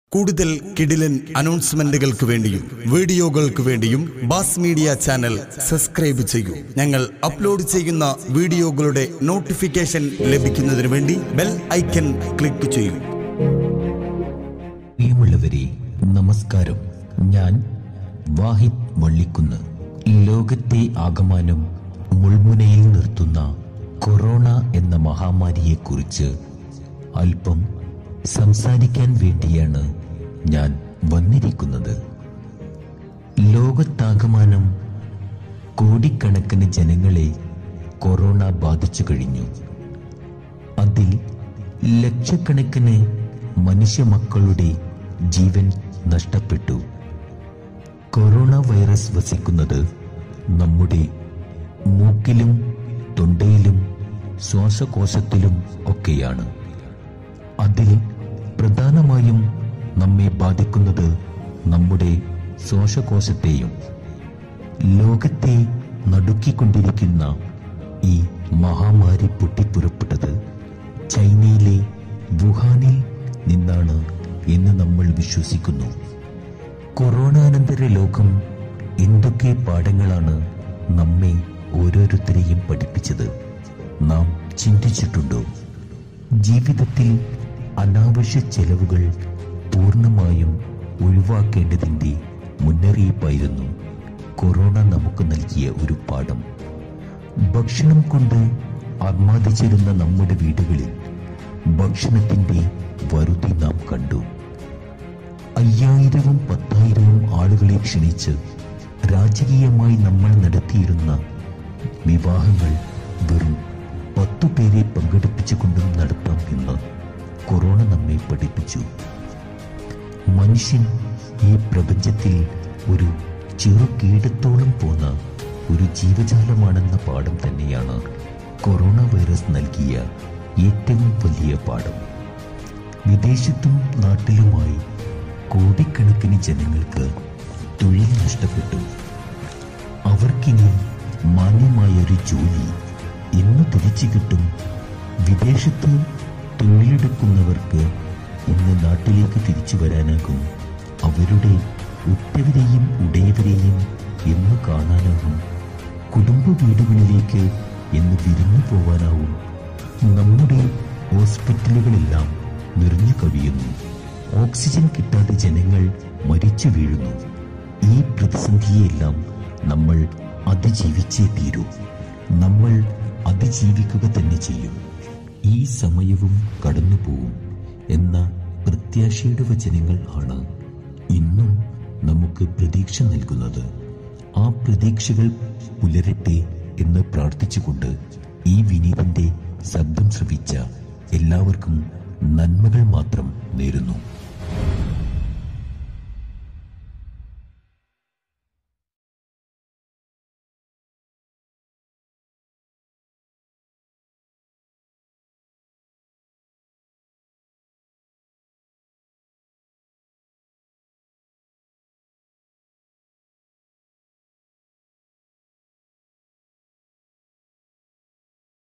കൂടുതൽ കിടിലൻ അനൗൺസ്മെന്റുകൾക്ക് വേണ്ടിയും വീഡിയോകൾക്ക് വേണ്ടിയും ബാസ് മീഡിയ ചാനൽ സബ്സ്ക്രൈബ് ചെയ്യൂ ഞങ്ങൾ അപ്ലോഡ് ചെയ്യുന്ന വീഡിയോകളുടെ നോട്ടിഫിക്കേഷൻ ലഭിക്കുന്നതിന് വേണ്ടി ബെൽ ഐക്കൺ ക്ലിക്ക് ചെയ്യൂ പ്രിയമുള്ളവരെ നമസ്കാരം ഞാൻ വാഹിദ് വള്ളിക്കുന്ന് ലോകത്തെ ആകമാനം മുൾമുനയിൽ നിർത്തുന്ന കൊറോണ എന്ന മഹാമാരിയെക്കുറിച്ച് അല്പം സംസാരിക്കാൻ വേണ്ടിയാണ് ഞാൻ വന്നിരിക്കുന്നത് ലോകത്താകമാനം കോടിക്കണക്കിന് ജനങ്ങളെ കൊറോണ ബാധിച്ചു കഴിഞ്ഞു അതിൽ ലക്ഷക്കണക്കിന് മനുഷ്യ മക്കളുടെ ജീവൻ നഷ്ടപ്പെട്ടു കൊറോണ വൈറസ് വസിക്കുന്നത് നമ്മുടെ മൂക്കിലും തൊണ്ടയിലും ശ്വാസകോശത്തിലും ഒക്കെയാണ് അതിൽ പ്രധാനമായും നമ്മെ ബാധിക്കുന്നത് നമ്മുടെ ശ്വാസകോശത്തെയും ലോകത്തെ നടുക്കിക്കൊണ്ടിരിക്കുന്ന ഈ മഹാമാരി പൊട്ടിപ്പുറപ്പെട്ടത് ചൈനയിലെ വുഹാനിൽ നിന്നാണ് എന്ന് നമ്മൾ വിശ്വസിക്കുന്നു കൊറോണാനന്തര ലോകം എന്തൊക്കെ പാഠങ്ങളാണ് നമ്മെ ഓരോരുത്തരെയും പഠിപ്പിച്ചത് നാം ചിന്തിച്ചിട്ടുണ്ടോ ജീവിതത്തിൽ അനാവശ്യ ചെലവുകൾ പൂർണ്ണമായും ഒഴിവാക്കേണ്ടതിൻ്റെ മുന്നറിയിപ്പായിരുന്നു കൊറോണ നമുക്ക് നൽകിയ ഒരു പാഠം ഭക്ഷണം കൊണ്ട് ആർമാദിച്ചിരുന്ന നമ്മുടെ വീടുകളിൽ ഭക്ഷണത്തിന്റെ വറുതി നാം കണ്ടു അയ്യായിരവും പത്തായിരവും ആളുകളെ ക്ഷണിച്ച് രാജകീയമായി നമ്മൾ നടത്തിയിരുന്ന വിവാഹങ്ങൾ വെറും പത്തു പേരെ പങ്കെടുപ്പിച്ചുകൊണ്ടും നടത്താം എന്ന് കൊറോണ നമ്മെ പഠിപ്പിച്ചു മനുഷ്യൻ ഈ പ്രപഞ്ചത്തിൽ ഒരു ചെറു കീടത്തോളം പോന്ന ഒരു ജീവജാലമാണെന്ന പാഠം തന്നെയാണ് കൊറോണ വൈറസ് നൽകിയ ഏറ്റവും വലിയ പാഠം വിദേശത്തും നാട്ടിലുമായി കോടിക്കണക്കിന് ജനങ്ങൾക്ക് തൊഴിൽ നഷ്ടപ്പെട്ടു അവർക്കിനി മാന്യമായ ഒരു ജോലി എന്ന് തിരിച്ചു കിട്ടും വിദേശത്ത് തൊഴിലെടുക്കുന്നവർക്ക് ഇന്ന് നാട്ടിലേക്ക് തിരിച്ചു വരാനാകും അവരുടെ ഉറ്റവരെയും ഉടയവരെയും എന്ന് കാണാനാകും കുടുംബ വീടുകളിലേക്ക് എന്ന് വിരുന്നു പോവാനാവും നമ്മുടെ ഹോസ്പിറ്റലുകളെല്ലാം നിറഞ്ഞു കവിയുന്നു ഓക്സിജൻ കിട്ടാതെ ജനങ്ങൾ മരിച്ചു വീഴുന്നു ഈ പ്രതിസന്ധിയെല്ലാം നമ്മൾ അതിജീവിച്ചേ തീരൂ നമ്മൾ അതിജീവിക്കുക തന്നെ ചെയ്യും ഈ സമയവും കടന്നു പോവും എന്ന പ്രത്യാശയുടെ വചനങ്ങൾ ആണ് ഇന്നും നമുക്ക് പ്രതീക്ഷ നൽകുന്നത് ആ പ്രതീക്ഷകൾ പുലരട്ടെ എന്ന് പ്രാർത്ഥിച്ചുകൊണ്ട് ഈ വിനീതിന്റെ ശബ്ദം ശ്രവിച്ച എല്ലാവർക്കും നന്മകൾ മാത്രം നേരുന്നു